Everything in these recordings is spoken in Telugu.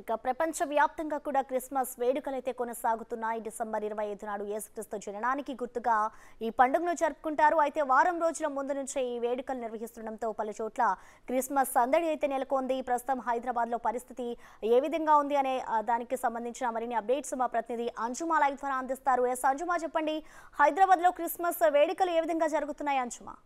ఇక ప్రపంచ వ్యాప్తంగా కూడా క్రిస్మస్ వేడుకలైతే కొనసాగుతున్నాయి డిసెంబర్ ఇరవై ఐదు నాడు యేసుక్రీస్తు జననానికి గుర్తుగా ఈ పండుగను జరుపుకుంటారు అయితే వారం రోజుల ముందు నుంచే ఈ వేడుకలు నిర్వహిస్తుండటంతో పలు చోట్ల క్రిస్మస్ సందడి అయితే నెలకొంది ప్రస్తుతం హైదరాబాద్ లో పరిస్థితి ఏ విధంగా ఉంది అనే ఆ, దానికి సంబంధించిన మరిన్ని అప్డేట్స్ మా ప్రతినిధి అంజుమా లైవ్ ద్వారా అందిస్తారు ఎస్ అంజుమా చెప్పండి హైదరాబాద్ లో క్రిస్మస్ వేడుకలు ఏ విధంగా జరుగుతున్నాయి అంజుమా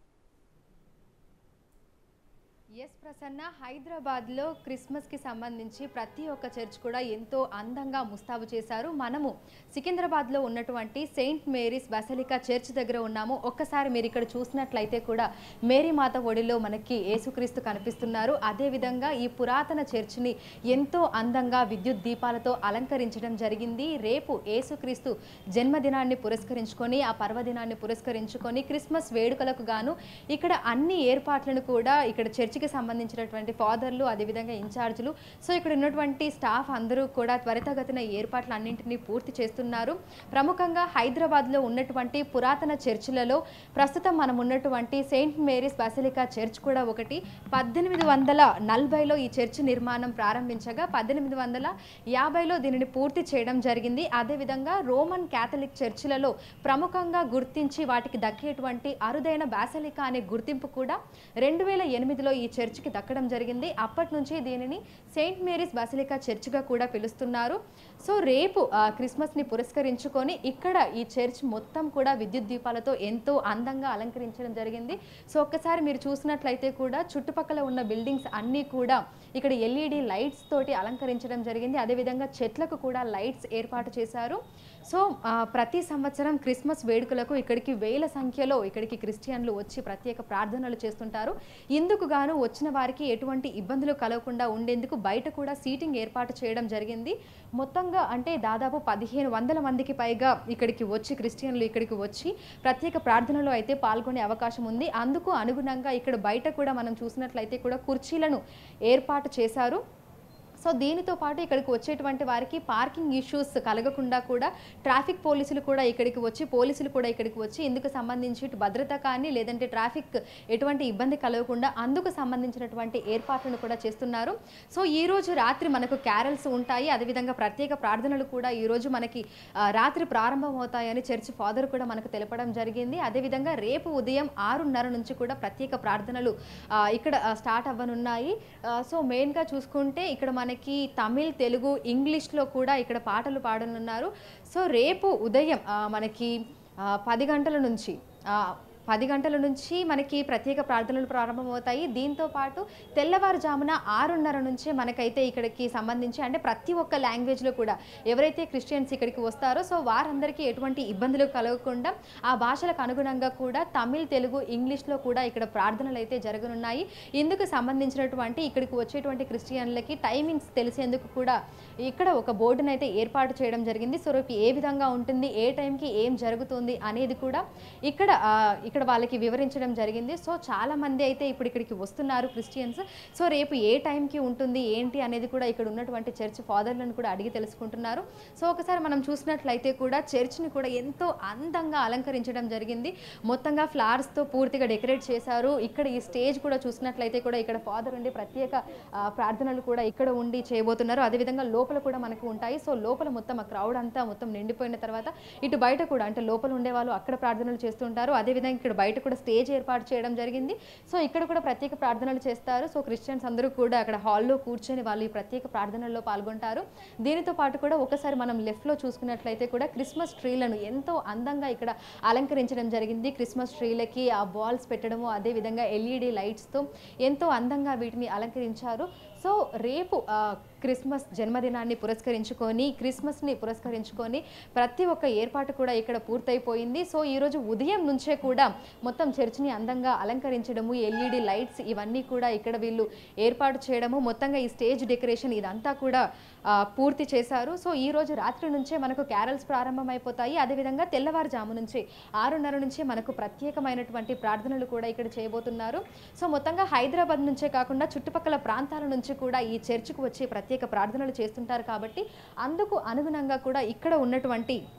ఎస్ ప్రసన్న హైదరాబాద్లో క్రిస్మస్కి సంబంధించి ప్రతి ఒక్క చర్చ్ కూడా ఎంతో అందంగా ముస్తాబు చేశారు మనము సికింద్రాబాద్లో ఉన్నటువంటి సెయింట్ మేరీస్ బసలికా చర్చ్ దగ్గర ఉన్నాము ఒక్కసారి మీరు ఇక్కడ చూసినట్లయితే కూడా మేరీ మాత ఒడిలో మనకి యేసుక్రీస్తు కనిపిస్తున్నారు అదేవిధంగా ఈ పురాతన చర్చ్ని ఎంతో అందంగా విద్యుత్ దీపాలతో అలంకరించడం జరిగింది రేపు యేసుక్రీస్తు జన్మదినాన్ని పురస్కరించుకొని ఆ పర్వదినాన్ని పురస్కరించుకొని క్రిస్మస్ వేడుకలకు గాను ఇక్కడ అన్ని ఏర్పాట్లను కూడా ఇక్కడ చర్చికి సంబంధించినటువంటి ఫాదర్లు అదేవిధంగా ఇన్ఛార్జీలు సో ఇక్కడ ఉన్నటువంటి స్టాఫ్ అందరూ కూడా త్వరితగతిన ఈ ఏర్పాట్లు అన్నింటినీ పూర్తి చేస్తున్నారు ప్రముఖంగా హైదరాబాద్లో ఉన్నటువంటి పురాతన చర్చిలలో ప్రస్తుతం మనం ఉన్నటువంటి సెయింట్ మేరీస్ బసిలికా చర్చ్ కూడా ఒకటి పద్దెనిమిది వందల నలభైలో ఈ చర్చ్ నిర్మాణం ప్రారంభించగా పద్దెనిమిది వందల యాభైలో దీనిని పూర్తి చేయడం జరిగింది అదేవిధంగా రోమన్ క్యాథలిక్ చర్చిలలో ప్రముఖంగా గుర్తించి వాటికి దక్కేటువంటి అరుదైన బాసలికా అనే గుర్తింపు కూడా రెండు వేల ఎనిమిదిలో ఈ చర్చికి దక్కడం జరిగింది అప్పటి నుంచి దీనిని సెయింట్ మేరీస్ బసిలికా చర్చ్గా కూడా పిలుస్తున్నారు సో రేపు ఆ, క్రిస్మస్ని పురస్కరించుకొని ఇక్కడ ఈ చర్చ్ మొత్తం కూడా విద్యుత్ దీపాలతో ఎంతో అందంగా అలంకరించడం జరిగింది సో ఒక్కసారి మీరు చూసినట్లయితే కూడా చుట్టుపక్కల ఉన్న బిల్డింగ్స్ అన్నీ కూడా ఇక్కడ ఎల్ఈడి లైట్స్ తోటి అలంకరించడం జరిగింది అదేవిధంగా చెట్లకు కూడా లైట్స్ ఏర్పాటు చేశారు సో ఆ, ప్రతి సంవత్సరం క్రిస్మస్ వేడుకలకు ఇక్కడికి వేల సంఖ్యలో ఇక్కడికి క్రిస్టియన్లు వచ్చి ప్రత్యేక ప్రార్థనలు చేస్తుంటారు ఇందుకు గాను వచ్చిన వారికి ఎటువంటి ఇబ్బందులు కలగకుండా ఉండేందుకు బయట కూడా సీటింగ్ ఏర్పాటు చేయడం జరిగింది మొత్తంగా అంటే దాదాపు పదిహేను వందల మందికి పైగా ఇక్కడికి వచ్చి క్రిస్టియన్లు ఇక్కడికి వచ్చి ప్రత్యేక ప్రార్థనలో అయితే పాల్గొనే అవకాశం ఉంది అందుకు అనుగుణంగా ఇక్కడ బయట కూడా మనం చూసినట్లయితే కూడా కుర్చీలను ఏర్పాటు చేశారు సో దీనితో పాటు ఇక్కడికి వచ్చేటువంటి వారికి పార్కింగ్ ఇష్యూస్ కలగకుండా కూడా ట్రాఫిక్ పోలీసులు కూడా ఇక్కడికి వచ్చి పోలీసులు కూడా ఇక్కడికి వచ్చి ఇందుకు సంబంధించి ఇటు భద్రత కానీ లేదంటే ట్రాఫిక్ ఎటువంటి ఇబ్బంది కలగకుండా అందుకు సంబంధించినటువంటి ఏర్పాట్లను కూడా చేస్తున్నారు సో ఈ రోజు రాత్రి మనకు క్యారల్స్ ఉంటాయి అదేవిధంగా ప్రత్యేక ప్రార్థనలు కూడా ఈ రోజు మనకి ఆ, రాత్రి ప్రారంభమవుతాయని చర్చ్ ఫాదర్ కూడా మనకు తెలపడం జరిగింది అదేవిధంగా రేపు ఉదయం ఆరున్నర నుంచి కూడా ప్రత్యేక ప్రార్థనలు ఆ, ఇక్కడ ఆ, స్టార్ట్ అవ్వనున్నాయి ఆ, సో మెయిన్గా చూసుకుంటే ఇక్కడ మనకి తమిళ్ తెలుగు ఇంగ్లీష్లో కూడా ఇక్కడ పాటలు పాడనున్నారు సో రేపు ఉదయం ఆ, మనకి ఆ, పది గంటల నుంచి ఆ, పది గంటల నుంచి మనకి ప్రత్యేక ప్రార్థనలు ప్రారంభమవుతాయి దీంతో పాటు తెల్లవారుజామున ఆరున్నర నుంచే మనకైతే ఇక్కడికి సంబంధించి అంటే ప్రతి ఒక్క లాంగ్వేజ్లో కూడా ఎవరైతే క్రిస్టియన్స్ ఇక్కడికి వస్తారో సో వారందరికీ ఎటువంటి ఇబ్బందులు కలగకుండా ఆ భాషలకు అనుగుణంగా కూడా తమిళ్ తెలుగు ఇంగ్లీష్లో కూడా ఇక్కడ ప్రార్థనలు అయితే జరగనున్నాయి ఇందుకు సంబంధించినటువంటి ఇక్కడికి వచ్చేటువంటి క్రిస్టియన్లకి టైమింగ్స్ తెలిసేందుకు కూడా ఇక్కడ ఒక బోర్డును అయితే ఏర్పాటు చేయడం జరిగింది సో రేపు ఏ విధంగా ఉంటుంది ఏ టైంకి ఏం జరుగుతుంది అనేది కూడా ఇక్కడ ఆ, ఇక్కడ వాళ్ళకి వివరించడం జరిగింది సో చాలా మంది అయితే ఇప్పుడు ఇక్కడికి వస్తున్నారు క్రిస్టియన్స్ సో రేపు ఏ టైంకి ఉంటుంది ఏంటి అనేది కూడా ఇక్కడ ఉన్నటువంటి చర్చ్ ఫాదర్లను కూడా అడిగి తెలుసుకుంటున్నారు సో ఒకసారి మనం చూసినట్లయితే కూడా చర్చ్ని కూడా ఎంతో అందంగా అలంకరించడం జరిగింది మొత్తంగా ఫ్లవర్స్తో పూర్తిగా డెకరేట్ చేశారు ఇక్కడ ఈ స్టేజ్ కూడా చూసినట్లయితే కూడా ఇక్కడ ఫాదర్ ఉండి ప్రత్యేక ఆ, ప్రార్థనలు కూడా ఇక్కడ ఉండి చేయబోతున్నారు అదేవిధంగా లోపల కూడా మనకు ఉంటాయి సో లోపల మొత్తం ఆ క్రౌడ్ అంతా మొత్తం నిండిపోయిన తర్వాత ఇటు బయట కూడా అంటే లోపల ఉండే వాళ్ళు అక్కడ ప్రార్థనలు చేస్తుంటారు అదేవిధంగా ఇక్కడ బయట కూడా స్టేజ్ ఏర్పాటు చేయడం జరిగింది సో ఇక్కడ కూడా ప్రత్యేక ప్రార్థనలు చేస్తారు సో క్రిస్టియన్స్ అందరూ కూడా అక్కడ హాల్లో కూర్చొని వాళ్ళు ఈ ప్రత్యేక ప్రార్థనల్లో పాల్గొంటారు దీనితో పాటు కూడా ఒకసారి మనం లెఫ్ట్లో చూసుకున్నట్లయితే కూడా క్రిస్మస్ ట్రీలను ఎంతో అందంగా ఇక్కడ అలంకరించడం జరిగింది క్రిస్మస్ ట్రీలకి ఆ బాల్స్ పెట్టడము అదేవిధంగా ఎల్ఈడి లైట్స్తో ఎంతో అందంగా వీటిని అలంకరించారు సో రేపు ఆ, క్రిస్మస్ జన్మదినాన్ని పురస్కరించుకొని క్రిస్మస్ని పురస్కరించుకొని ప్రతి ఒక్క ఏర్పాటు కూడా ఇక్కడ పూర్తయిపోయింది సో ఈరోజు ఉదయం నుంచే కూడా మొత్తం చర్చిని అందంగా అలంకరించడము ఎల్ఈడి లైట్స్ ఇవన్నీ కూడా ఇక్కడ వీళ్ళు ఏర్పాటు చేయడము మొత్తంగా ఈ స్టేజ్ డెకరేషన్ ఇదంతా కూడా ఆ, పూర్తి చేశారు సో ఈ రోజు రాత్రి నుంచే మనకు క్యారల్స్ ప్రారంభమైపోతాయి అదేవిధంగా తెల్లవారుజాము నుంచి ఆరున్నర నుంచి మనకు ప్రత్యేకమైనటువంటి ప్రార్థనలు కూడా ఇక్కడ చేయబోతున్నారు సో మొత్తంగా హైదరాబాద్ నుంచే కాకుండా చుట్టుపక్కల ప్రాంతాల నుంచి కూడా ఈ చర్చికి వచ్చి ప్రత్యేక ప్రార్థనలు చేస్తుంటారు కాబట్టి అందుకు అనుగుణంగా కూడా ఇక్కడ ఉన్నటువంటి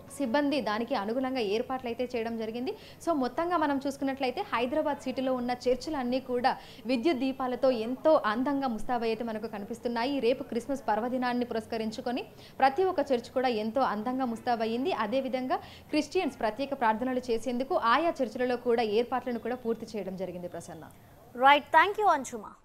సిబ్బంది దానికి అనుగుణంగా ఏర్పాట్లు అయితే చేయడం జరిగింది సో మొత్తంగా మనం చూసుకున్నట్లయితే హైదరాబాద్ సిటీలో ఉన్న చర్చిలన్నీ కూడా విద్యుత్ దీపాలతో ఎంతో అందంగా ముస్తాబై అయితే మనకు కనిపిస్తున్నాయి రేపు క్రిస్మస్ పర్వదినాన్ని పురస్కరించుకొని ప్రతి ఒక్క చర్చ్ కూడా ఎంతో అందంగా ముస్తాబయ్యింది అదేవిధంగా క్రిస్టియన్స్ ప్రత్యేక ప్రార్థనలు చేసేందుకు ఆయా చర్చిలలో కూడా ఏర్పాట్లను కూడా పూర్తి చేయడం జరిగింది ప్రసన్న రైట్ థ్యాంక్ యూ అంజుమా